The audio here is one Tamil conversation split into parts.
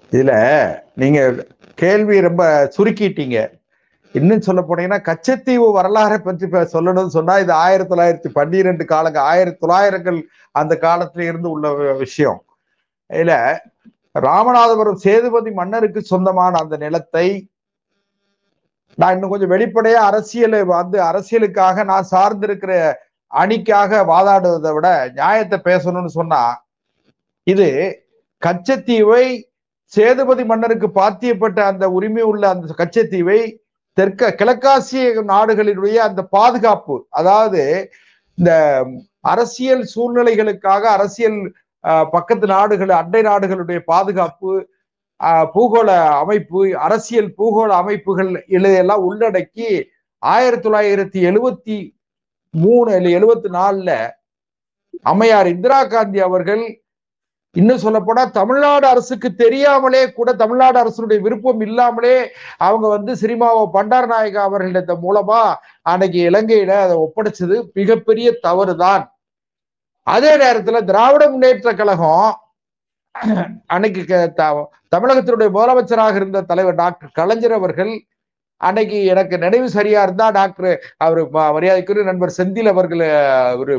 இதுல நீங்க கேள்வி ரொம்ப சுருக்கிட்டீங்க இன்னும் சொல்ல போனீங்கன்னா கச்சத்தீவு வரலாறை பற்றி இப்ப சொல்லணும்னு சொன்னா இது ஆயிரத்தி தொள்ளாயிரத்தி பன்னிரெண்டு காலங்க ஆயிரத்தி தொள்ளாயிரங்கள் அந்த காலத்துல இருந்து உள்ள வி- விஷயம் இதுல ராமநாதபுரம் சேதுபதி மன்னருக்கு சொந்தமான அந்த நிலத்தை நான் இன்னும் கொஞ்சம் வெளிப்படையா அரசியல் வந்து அரசியலுக்காக நான் சார்ந்திருக்கிற அணிக்காக வாதாடுவதை விட நியாயத்தை பேசணும்னு சொன்னா இது கச்சத்தீவை சேதுபதி மன்னருக்கு பாத்தியப்பட்ட அந்த உரிமை உள்ள அந்த கச்சத்தீவை தெற்க கிழக்காசிய நாடுகளினுடைய அந்த பாதுகாப்பு அதாவது இந்த அரசியல் சூழ்நிலைகளுக்காக அரசியல் அஹ், பக்கத்து நாடுகள் அண்டை நாடுகளுடைய பாதுகாப்பு அஹ், பூகோள அமைப்பு அரசியல் பூகோள அமைப்புகள் இதையெல்லாம் உள்ளடக்கி ஆயிரத்தி தொள்ளாயிரத்தி எழுவத்தி மூணு இல்ல எழுவத்தி நாலுல அம்மையார் இந்திரா காந்தி அவர்கள் இன்னும் சொல்லப்போனா தமிழ்நாடு அரசுக்கு தெரியாமலே கூட தமிழ்நாடு அரசுடைய விருப்பம் இல்லாமலே அவங்க வந்து சினிமாவை பண்டார நாயகா அவர்களிட மூலமா அன்னைக்கு இலங்கையில அதை ஒப்படைச்சது மிகப்பெரிய தவறுதான் அதே நேரத்துல திராவிட முன்னேற்ற கழகம் அன்னைக்கு க- த- தமிழகத்தினுடைய முதலமைச்சராக இருந்த தலைவர் டாக்டர் கலைஞர் அவர்கள் அன்னைக்கு எனக்கு நினைவு சரியா இருந்தா டாக்டர் அவர் மரியாதைக்குரிய நண்பர் செந்தில் அவர்கள் ஒரு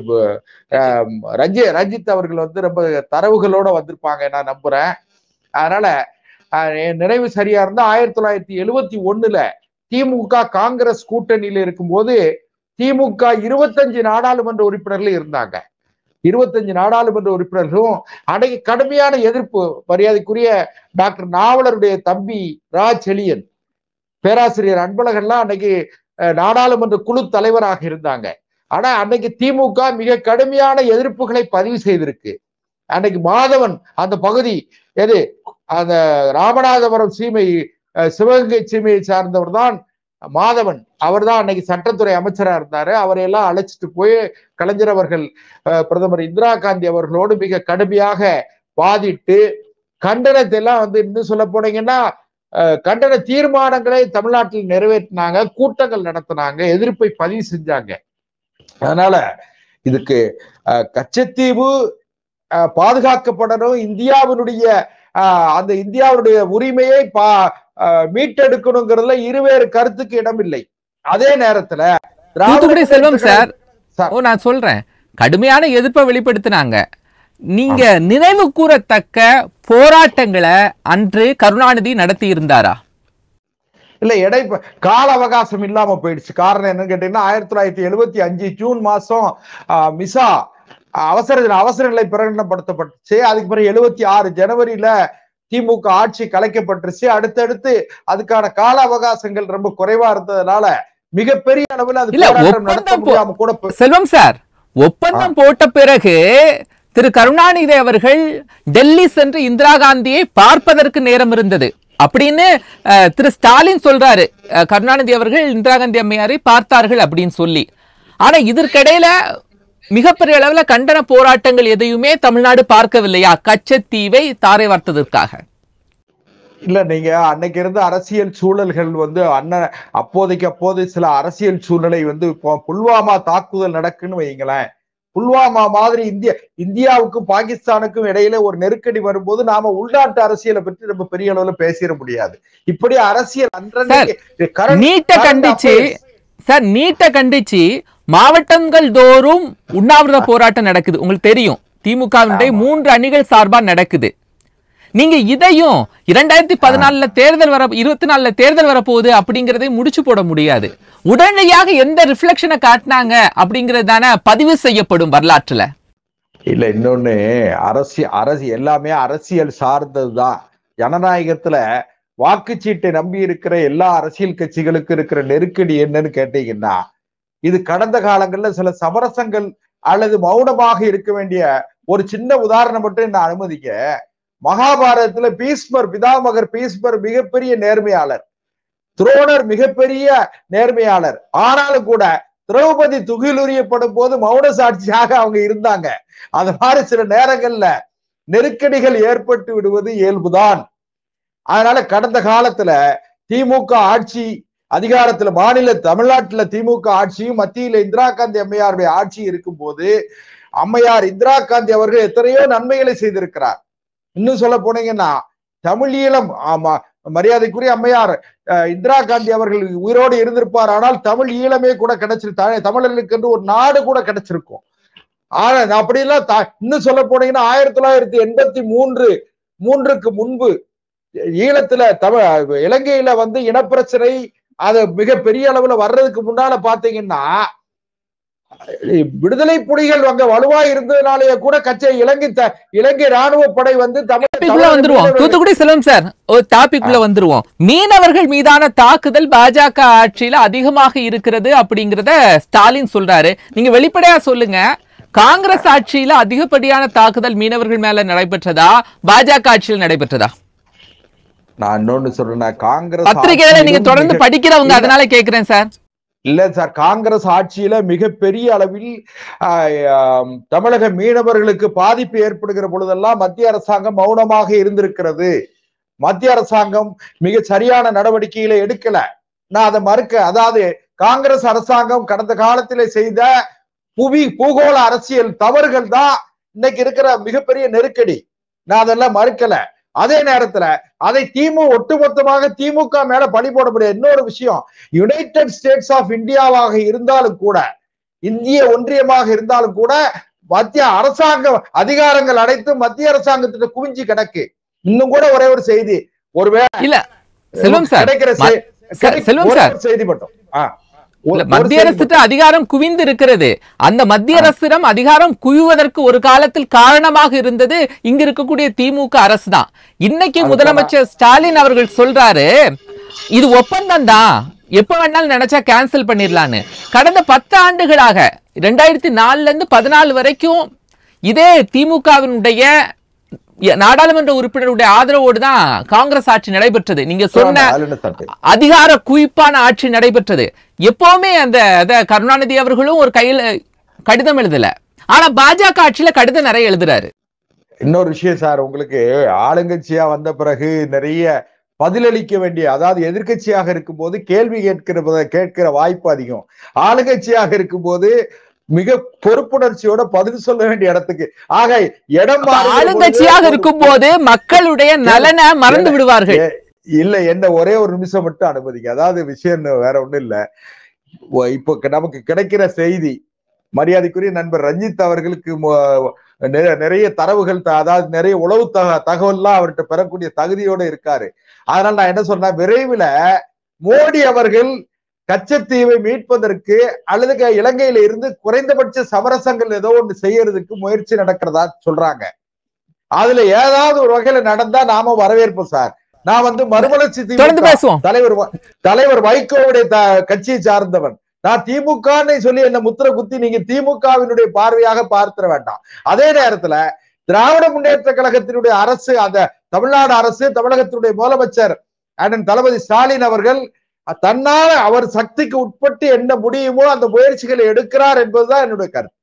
ரஞ்சி ரஞ்சித் அவர்கள் வந்து ரொம்ப தரவுகளோட வந்திருப்பாங்க நான் நம்புறேன் அதனால அஹ், என் நினைவு சரியா இருந்தா ஆயிரத்தி தொள்ளாயிரத்தி எழுவத்தி ஒண்ணுல திமுக காங்கிரஸ் கூட்டணியில இருக்கும்போது திமுக இருபத்தஞ்சு நாடாளுமன்ற உறுப்பினர்கள் இருந்தாங்க இருபத்தஞ்சு நாடாளுமன்ற உறுப்பினர்களும் அன்னைக்கு கடுமையான எதிர்ப்பு மரியாதைக்குரிய டாக்டர் நாவலருடைய தம்பி ரா செழியன் பேராசிரியர் அன்பழகன்லாம் அன்னைக்கு அஹ், நாடாளுமன்ற குழு தலைவராக இருந்தாங்க ஆனா அன்னைக்கு திமுக மிக கடுமையான எதிர்ப்புகளை பதிவு செய்திருக்கு அன்னைக்கு மாதவன் அந்த பகுதி எது அந்த ராமநாதபுரம் சீமை அஹ், சிவகங்கை சீமையை சார்ந்தவர் தான் மாதவன் அவர் தான் அன்னைக்கு சட்டத்துறை அமைச்சரா இருந்தாரு அவரையெல்லாம் அழைச்சிட்டு போய் கலைஞர் அவர்கள் அஹ், பிரதமர் இந்திரா காந்தி அவர்களோடு மிக கடுமையாக வாதிட்டு கண்டனத்தை எல்லாம் வந்து இன்னும் சொல்ல போனீங்கன்னா அஹ், கண்டன தீர்மானங்களை தமிழ்நாட்டில் நிறைவேற்றினாங்க கூட்டங்கள் நடத்தினாங்க எதிர்ப்பை பதிவு செஞ்சாங்க அதனால இதுக்கு அஹ், கச்சத்தீவு அஹ், பாதுகாக்கப்படணும் இந்தியாவினுடைய அஹ், அந்த இந்தியாவுடைய உரிமையை பா அஹ், மீட்டெடுக்கணுங்கிறதுல இருவேறு கருத்துக்கு இடமில்லை அதே நேரத்துல திராவிட தூத்துக்குடி செல்வம் முன்னேற்ற சார் சார். ஓ நான் சொல்றேன் கடுமையான எதிர்ப்பை வெளிப்படுத்தினாங்க நீங்க நினைவு கூறத்தக்க போராட்டங்களை அன்று கருணாநிதி நடத்தி இருந்தாரா இல்ல இடை கால அவகாசம் இல்லாம போயிடுச்சு காரணம் என்னன்னு கேட்டீங்கன்னா ஆயிரத்தி தொள்ளாயிரத்தி எழுபத்தி அஞ்சு ஜூன் மாசம் ஆஹ், மிசா ஆஹ், அவசர அவசர நிலை பிரகடனப்படுத்தப்பட்டுச்சு அதுக்கு பிறகு எழுபத்தி ஆறு ஜனவரியில திமுக ஆட்சி கலைக்கப்பட்டுருச்சு அடுத்தடுத்து அதுக்கான கால அவகாசங்கள் ரொம்ப குறைவா இருந்ததுனால மிகப்பெரிய அளவில் அது இல்ல, போராட்டம் நடத்த ஒப்பந்தம் போ- முடியாம கூட போய்- செல்வம் சார் ஒப்பந்தம் போட்ட பிறகு திரு கருணாநிதி அவர்கள் டெல்லி சென்று இந்திரா காந்தியை பார்ப்பதற்கு நேரம் இருந்தது அப்படின்னு அஹ், திரு ஸ்டாலின் சொல்றாரு அஹ், கருணாநிதி அவர்கள் இந்திரா காந்தி அம்மையாரை பார்த்தார்கள் அப்படின்னு சொல்லி ஆனா இதற்கிடையில மிகப்பெரிய அளவுல கண்டன போராட்டங்கள் எதையுமே தமிழ்நாடு பார்க்கவில்லையா கச்சத்தீவை தாரை வார்த்ததற்காக இல்ல நீங்க அன்னைக்கு இருந்த அரசியல் சூழல்கள் வந்து அண்ணன் அப்போதைக்கு அப்போது சில அரசியல் சூழ்நிலை வந்து இப்போ புல்வாமா தாக்குதல் நடக்குன்னு வைங்களேன் புல்வாமா மாதிரி இந்தியா இந்தியாவுக்கும் பாகிஸ்தானுக்கும் இடையில ஒரு நெருக்கடி வரும்போது நாம உள்நாட்டு அரசியலை பற்றி நம்ம பெரிய அளவுல பேசிட முடியாது இப்படி அரசியல் அன்றன்னைக்கு current- நீட்ட current கண்டிச்சு affairs- சார் நீட்ட கண்டிச்சு மாவட்டங்கள் தோறும் உண்ணாவிரத போராட்டம் நடக்குது உங்களுக்கு தெரியும் திமுகவினுடைய மூன்று அணிகள் சார்பா நடக்குது நீங்க இதையும் இரண்டாயிரத்தி பதினாலுல தேர்தல் வர இருபத்தி நாலுல தேர்தல் வரப்போகுது அப்படிங்கறதை முடிச்சு போட முடியாது உடனடியாக எந்த ரிஃப்ளெக்ஷனை காட்டினாங்க அப்படிங்கிறது தானே பதிவு செய்யப்படும் வரலாற்றுல இல்ல இன்னொன்னு அரசியல் அரசு எல்லாமே அரசியல் சார்ந்ததுதான் ஜனநாயகத்துல வாக்குச்சீட்டை நம்பி இருக்கிற எல்லா அரசியல் கட்சிகளுக்கும் இருக்கிற நெருக்கடி என்னன்னு கேட்டீங்கன்னா இது கடந்த காலங்கள்ல சில சமரசங்கள் அல்லது மௌனமாக இருக்க வேண்டிய ஒரு சின்ன உதாரணம் மட்டும் நான் அனுமதிக்க மகாபாரதத்துல பீஸ்மர் பிதாமகர் பீஸ்மர் மிகப்பெரிய நேர்மையாளர் துரோணர் மிகப்பெரிய நேர்மையாளர் ஆனாலும் கூட திரௌபதி துகிலுரியப்படும் போது மௌன சாட்சியாக அவங்க இருந்தாங்க அந்த மாதிரி சில நேரங்கள்ல நெருக்கடிகள் ஏற்பட்டு விடுவது இயல்புதான் அதனால கடந்த காலத்துல திமுக ஆட்சி அதிகாரத்துல மாநில தமிழ்நாட்டுல திமுக ஆட்சியும் மத்தியில இந்திரா காந்தி அம்மையாருடைய ஆட்சி இருக்கும்போது அம்மையார் இந்திரா காந்தி அவர்கள் எத்தனையோ நன்மைகளை செய்திருக்கிறார் இன்னும் சொல்ல போனீங்கன்னா தமிழ் ஈழம் ஆமா மரியாதைக்குரிய அம்மையார் அஹ், இந்திரா காந்தி அவர்கள் உயிரோடு இருந்திருப்பார் ஆனால் தமிழ் ஈழமே கூட கிடைச்சிரு த- தமிழர்களுக்கு என்று ஒரு நாடு கூட கிடைச்சிருக்கும் ஆனா அப்படிலாம் த- இன்னும் சொல்ல போனீங்கன்னா ஆயிரத்தி தொள்ளாயிரத்தி எண்பத்தி மூன்று மூன்றுக்கு முன்பு ஈழத்துல தமிழ் இலங்கையில வந்து இனப்பிரச்சனை அது மிக பெரிய அளவுல வர்றதுக்கு முன்னால பாத்தீங்கன்னா விடுதலை புலிகள் அங்க வலுவா இருந்ததுனாலேயே கூட கட்சி இலங்கை த- இலங்கை ராணுவ படை வந்து தமிழ் டாபிக்குள்ள வந்துருவோம் தமிழக தூத்துக்குடி செல்வம் சார் ஒரு டாபிக்குள்ள வந்துருவோம் மீனவர்கள் மீதான தாக்குதல் பாஜக ஆட்சியில அதிகமாக இருக்கிறது அப்படிங்கறத ஸ்டாலின் சொல்றாரு நீங்க வெளிப்படையா சொல்லுங்க காங்கிரஸ் ஆட்சியில அதிகப்படியான தாக்குதல் மீனவர்கள் மேல நடைபெற்றதா பாஜக ஆட்சியில் நடைபெற்றதா நான் இன்னொன்னு சொல்றேன் காங்கிரஸ் பத்திரிகையில நீங்க ஆட்சியிலும் தொடர்ந்து மிக- படிக்கிறவங்க அதனால கேக்குறேன் சார் இல்ல சார் காங்கிரஸ் ஆட்சியில மிகப்பெரிய அளவில் ஆஹ், ஆம், தமிழக மீனவர்களுக்கு பாதிப்பு ஏற்படுகிற பொழுதெல்லாம் மத்திய அரசாங்கம் மௌனமாக இருந்திருக்கிறது மத்திய அரசாங்கம் மிக சரியான நடவடிக்கைகளை எடுக்கல நான் அதை மறுக்க அதாவது காங்கிரஸ் அரசாங்கம் கடந்த காலத்திலே செய்த புவி பூகோள அரசியல் தவறுகள் தான் இன்னைக்கு இருக்கிற மிகப்பெரிய நெருக்கடி நான் அதெல்லாம் மறுக்கல அதே நேரத்துல அதை திமு ஒட்டுமொத்தமாக திமுக மேல பழி போட முடியாது இன்னொரு விஷயம் யுனைடெட் ஸ்டேட்ஸ் ஆஃப் இந்தியாவாக இருந்தாலும் கூட இந்திய ஒன்றியமாக இருந்தாலும் கூட மத்திய அரசாங்க அதிகாரங்கள் அனைத்தும் மத்திய அரசாங்கத்திட்ட குவிஞ்சு கிடக்கு இன்னும் கூட ஒரே ஒரு செய்தி ஒருவேளை இல்ல செல்வம் சார் கிடைக்கிற ம- செய்- கிடை- செல்வம் ஒரே சார். ஒரு செய்தி மட்டும் ஆ. ஒரு- இல்ல, ஒரு மத்திய செய்தி அரசுக்கு அதிகாரம் குவிந்து இருக்கிறது அந்த மத்திய அரசிடம் அதிகாரம் குவிவதற்கு ஒரு காலத்தில் காரணமாக இருந்தது இங்க இருக்கக்கூடிய திமுக அரசு தான் இன்னைக்கு அது முதலமைச்சர் ஸ்டாலின் அவர்கள் சொல்றாரு இது ஒப்பந்தம் தான் எப்ப வேணாலும் நினைச்சா கேன்சல் பண்ணிடலான்னு கடந்த பத்து ஆண்டுகளாக ரெண்டாயிரத்தி நாலுல இருந்து பதினாலு வரைக்கும் இதே திமுகவினுடைய நாடாளுமன்ற உறுப்பினருடைய ஆதரவோடு தான் காங்கிரஸ் ஆட்சி நடைபெற்றது நீங்க சொன்ன அதுல என்ன தப்பு? அதிகார குவிப்பான ஆட்சி நடைபெற்றது எப்பவுமே அந்த அத கருணாநிதி அவர்களும் ஒரு கையில கடிதம் எழுதல ஆனா பாஜக ஆட்சியில கடிதம் நிறைய எழுதுறாரு இன்னொரு விஷயம் சார் உங்களுக்கு ஆளுங்கட்சியா வந்த பிறகு நிறைய பதிலளிக்க வேண்டிய அதாவது எதிர்க்கட்சியாக இருக்கும்போது கேள்வி கேட்கிற கேட்கிற வாய்ப்பு அதிகம் ஆளுங்கட்சியாக இருக்கும்போது மிக பொறுப்புணர்ச்சியோட பதில் சொல்ல வேண்டிய இடத்துக்கு ஆக இடம் மாறுகிற பொழுது ஆளுங்கட்சியாக இருக்கும் போது மக்களுடைய நலனை மறந்து விடுவார்கள் ஏ- இல்ல என்ன ஒரே ஒரு நிமிஷம் மட்டும் அனுமதிங்க அதாவது விஷயம் வேற ஒண்ணும் இல்ல ஒ- இப்போ க- நமக்கு கிடைக்கிற செய்தி மரியாதைக்குரிய நண்பர் ரஞ்சித் அவர்களுக்கு மொ- நிற- நிறைய தரவுகள் த- அதாவது நிறைய உளவு தக தகவல்லாம் அவர்கிட்ட பெறக்கூடிய தகுதியோட இருக்காரு அதனால நான் என்ன சொன்னேன் விரைவில் மோடி அவர்கள் கச்சத்தீவை மீட்பதற்கு அல்லது க- இலங்கையில இருந்து குறைந்தபட்ச சமரசங்கள் ஏதோ ஒண்ணு செய்யறதுக்கு முயற்சி நடக்கிறதா சொல்றாங்க அதுல ஏதாவது ஒரு வகையில நடந்தா நாம வரவேற்போம் சார் நான் வந்து மறுமலர்ச்சி தொடர்ந்து திமுக பேசுவோம் தலைவர் வ- தலைவர் வைகோவுடைய த- கட்சியை சார்ந்தவன் நான் திமுகன்னு சொல்லி என்ன முத்திர குத்தி நீங்க திமுகவினுடைய பார்வையாக பார்த்திட வேண்டாம் அதே நேரத்துல திராவிட முன்னேற்ற கழகத்தினுடைய அரசு அந்த தமிழ்நாடு அரசு தமிழகத்தினுடைய முதலமைச்சர் அண்ணன் தளபதி ஸ்டாலின் அவர்கள் தன்னால் அவர் சக்திக்கு உட்பட்டு என்ன முடியுமோ அந்த முயற்சிகளை எடுக்கிறார் என்பதுதான் என்னுடைய கருத்து